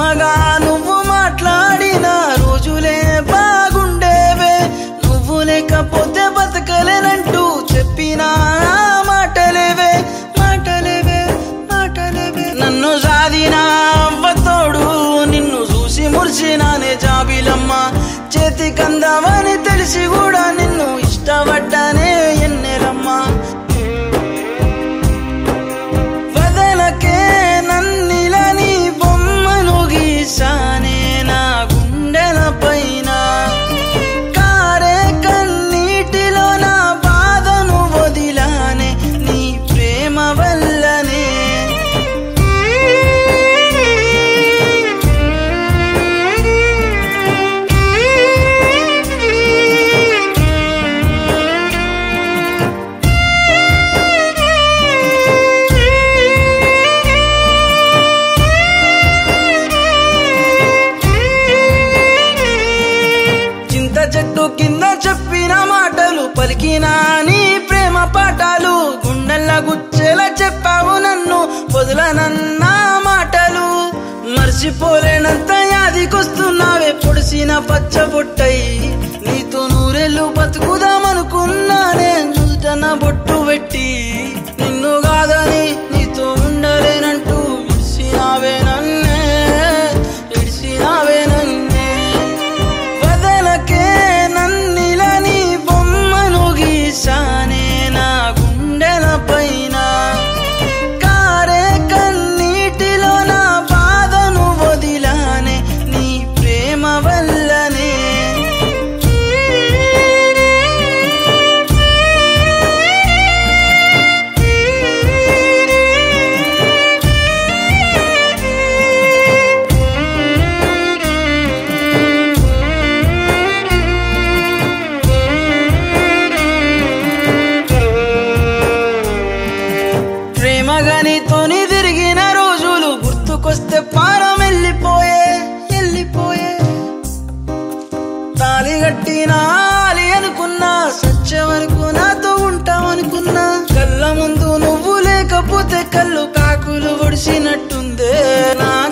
ప్రేమగా నువ్వు మాట్లాడిన రోజులే బాగుండేవే నువ్వు లేకపోతే బతకలేనంటూ చెప్పిన ఆ మాటలేవే మాటలేవే మాటలేవే నన్ను సాధిన అవ్వతోడు నిన్ను చూసి మురిసినానే జాబిలమ్మ చేతి కందామని తెలిసి కూడా నిన్ను ఇష్టపడ్డానే ఎన్నెలమ్మా వదలకే నన్నిలని బొమ్మను గీసానే నా గుండెల పైన కారే కన్నీటిలో నా బాధను వదిలానే నీ ప్రేమ వల్లనే చింత చెట్టు కింద చెప్పిన మాటలు పలికిన నీ ప్రేమ పాఠాలు గుండెల్ల గుచ్చేలా చెప్పావు నన్ను వదలనన్న మాటలు మర్చిపోలేనంత యాదికొస్తున్నావే పొడిసిన పచ్చబొట్టై నీతో నూరెళ్ళు బతుకుదామనుకున్నానే నుదుటన బొట్టు పెట్టి నిన్ను కాదని నీతో ఉండలేనంటూ విడిసినావే నన్నే విడిసినావే నన్నే వదలకే నన్నిలని బొమ్మను గీసానే నా గుండెల పైన కారే కన్నీటిలో నా బాధను వదిలానే నీ ప్రేమ వల్లనే ప్రేమగానితోని తిరిగిన రోజులు గుర్తుకొస్తే పారం వెళ్ళిపోయే వెళ్ళిపోయే తాలి కట్టిన ఆలి అనుకున్నా సత్యం వరకు నాతో ఉంటామనుకున్నా కళ్ళ ముందు నువ్వు లేకపోతే కళ్ళు కాకులు ఒడిసినట్టుందే నా